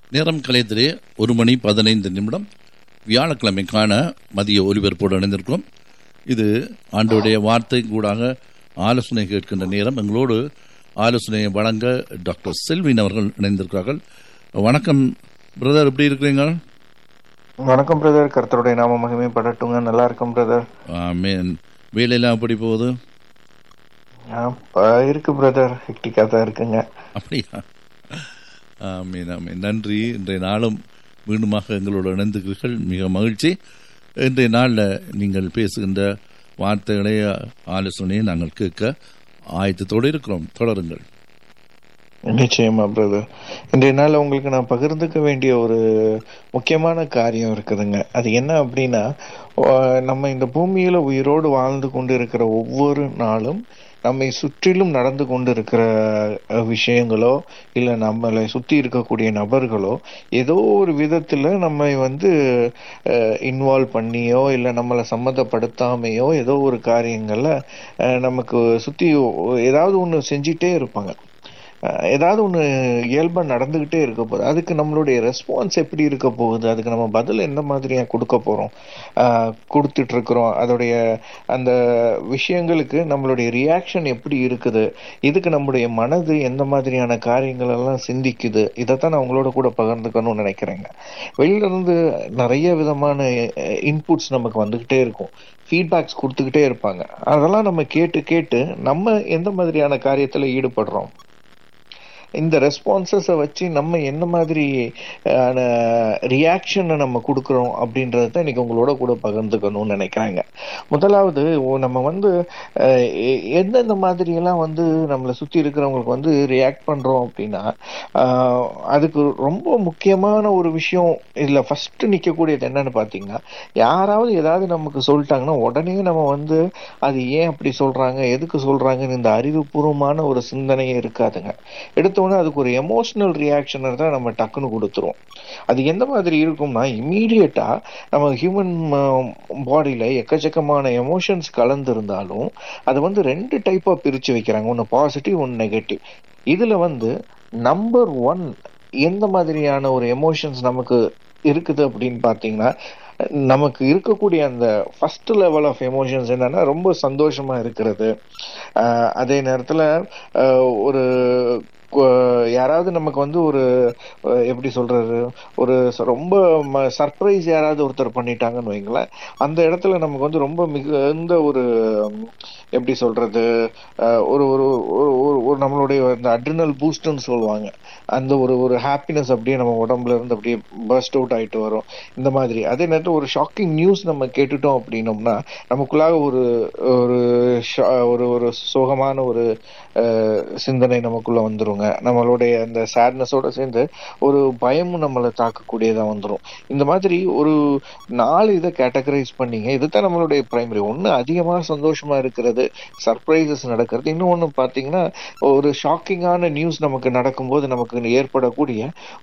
நேரம் கலையத்திலே ஒரு மணி பதினைந்து நிமிடம் வியாழக்கிழமைக்கான மதிய ஒலிபரப்போடு இணைந்திருக்கிறோம் இது ஆண்டோடைய வார்த்தை கூடாக ஆலோசனை கேட்கின்ற நேரம் எங்களோடு ஆலோசனையை வழங்க டாக்டர் செல்வின் அவர்கள் இணைந்திருக்கிறார்கள் வணக்கம் பிரதர் எப்படி இருக்கிறீங்க வணக்கம் பிரதர் கர்த்தருடைய நாம மகிமைப்படட்டுங்க நல்லா இருக்கும் பிரதர் ஆமேன் வேலையெல்லாம் எப்படி போகுது இருக்கு பிரதர் ஹெக்டிக்கா தான் இருக்குங்க அப்படியா ஆமீன் ஆமீன் நன்றி இன்றைய நாளும் மீண்டுமாக எங்களோடு இணைந்துக்கிறீர்கள் மிக மகிழ்ச்சி இன்றைய நாளில் நீங்கள் பேசுகின்ற வார்த்தைகளை ஆலோசனையை நாங்கள் கேட்க ஆயத்தத்தோடு இருக்கிறோம் தொடருங்கள் நிச்சயமா பிரதர் இன்றைய நாள் உங்களுக்கு நான் பகிர்ந்துக்க வேண்டிய ஒரு முக்கியமான காரியம் இருக்குதுங்க அது என்ன அப்படின்னா ஆஹ் நம்ம இந்த பூமியில உயிரோடு வாழ்ந்து கொண்டு இருக்கிற ஒவ்வொரு நாளும் நம்மை சுற்றிலும் நடந்து கொண்டு இருக்கிற அஹ், விஷயங்களோ இல்ல நம்மளை சுத்தி இருக்கக்கூடிய நபர்களோ ஏதோ ஒரு விதத்துல நம்மை வந்து இன்வால்வ் பண்ணியோ இல்ல நம்மளை சம்மந்தப்படுத்தாமையோ ஏதோ ஒரு காரியங்கள்ல அஹ், நமக்கு சுத்தி ஏதாவது ஒண்ணு செஞ்சிட்டே இருப்பாங்க அஹ் ஏதாவது ஒன்று இயல்பாக நடந்துக்கிட்டே இருக்க போகுது அதுக்கு நம்மளுடைய ரெஸ்பான்ஸ் எப்படி இருக்க போகுது அதுக்கு நம்ம பதில் எந்த மாதிரியாக கொடுக்க போகிறோம் கொடுத்துட்டு இருக்கிறோம் அதோடைய அந்த விஷயங்களுக்கு நம்மளுடைய ரியாக்ஷன் எப்படி இருக்குது இதுக்கு நம்முடைய மனது எந்த மாதிரியான காரியங்கள் எல்லாம் சிந்திக்குது இதைத்தான் நான் உங்களோட கூட பகிர்ந்துக்கணும்னு நினைக்கிறேங்க வெளியில இருந்து நிறைய விதமான இன்புட்ஸ் நமக்கு வந்துக்கிட்டே இருக்கும் ஃபீட்பேக்ஸ் கொடுத்துக்கிட்டே இருப்பாங்க அதெல்லாம் நம்ம கேட்டு கேட்டு நம்ம எந்த மாதிரியான காரியத்தில் ஈடுபடுறோம் இந்த ரெஸ்பான்சஸை வச்சு நம்ம என்ன மாதிரி ரியாக்ஷனை நம்ம கொடுக்குறோம் அப்படின்றத தான் இன்னைக்கு உங்களோட கூட பகிர்ந்துக்கணும்னு நினைக்கிறாங்க முதலாவது ஓ- நம்ம வந்து அஹ், எ- எந்தெந்த மாதிரியெல்லாம் வந்து நம்மளை சுற்றி இருக்கிறவங்களுக்கு வந்து ரியாக்ட் பண்ணுறோம் அப்படின்னா ஆஹ், அதுக்கு ரொம்ப முக்கியமான ஒரு விஷயம் இதில் ஃபர்ஸ்ட் நிற்கக்கூடியது என்னன்னு பார்த்தீங்கன்னா யாராவது ஏதாவது நமக்கு சொல்லிட்டாங்கன்னா உடனே நம்ம வந்து அது ஏன் அப்படி சொல்றாங்க எதுக்கு சொல்றாங்கன்னு இந்த அறிவுபூர்வமான ஒரு சிந்தனையே இருக்காதுங்க எடுத்தோடனே அதுக்கு ஒரு எமோஷனல் ரியாக்ஷனை தான் நம்ம டக்குன்னு கொடுத்துருவோம் அது எந்த மாதிரி இருக்கும்னா இம்மீடியட்டா நம்ம ஹியூமன் பாடியில எக்கச்சக்கமான எமோஷன்ஸ் கலந்து இருந்தாலும் அதை வந்து ரெண்டு டைப்பா பிரிச்சு வைக்கிறாங்க ஒன்னு பாசிட்டிவ் ஒன்னு நெகட்டிவ் இதுல வந்து நம்பர் ஒன் எந்த மாதிரியான ஒரு எமோஷன்ஸ் நமக்கு இருக்குது அப்படின்னு பார்த்தீங்கன்னா நமக்கு இருக்கக்கூடிய அந்த ஃபர்ஸ்ட் லெவல் ஆஃப் எமோஷன்ஸ் என்னன்னா ரொம்ப சந்தோஷமா இருக்கிறது ஆஹ் அதே நேரத்துல ஆஹ் ஒரு கு- யாராவது நமக்கு வந்து ஒரு அஹ் எப்படி சொல்றது ஒரு ச- ரொம்ப சர்ப்ரைஸ் யாராவது ஒருத்தர் பண்ணிட்டாங்கன்னு வைங்களேன் அந்த இடத்துல நமக்கு வந்து ரொம்ப மிகுந்த ஒரு உம், எப்படி சொல்றது அஹ் ஒரு ஒரு ஒரு- ஒரு ஒரு நம்மளுடைய அந்த அட்ரினல் பூஸ்ட்னு சொல்லுவாங்க அந்த ஒரு ஒரு ஹாப்பினஸ் அப்படியே நம்ம உடம்புல இருந்து அப்படியே பர்ஸ்ட் அவுட் ஆயிட்டு வரும் இந்த மாதிரி அதே நேரத்தில் ஒரு ஷாக்கிங் நியூஸ் நம்ம கேட்டுட்டோம் அப்படின்னோம்னா நமக்குள்ளாக ஒரு ஒரு ஷா- ஒரு ஒரு சோகமான ஒரு அஹ், சிந்தனை நமக்குள்ள வந்துருங்க நம்மளுடைய அந்த சேட்னஸோட சேர்ந்து ஒரு பயமும் நம்மளை தாக்கக்கூடியதா வந்துரும் இந்த மாதிரி ஒரு நாலு இதை கேட்டகரைஸ் பண்ணீங்க இதுதான் நம்மளுடைய பிரைமரி ஒண்ணு அதிகமா சந்தோஷமா இருக்கிறது சர்ப்ரைசஸ் நடக்கிறது இன்னொன்னு பாத்தீங்கன்னா ஒரு ஷாக்கிங்கான நியூஸ் நமக்கு நடக்கும்போது நமக்கு ஏற்படக்கூடிய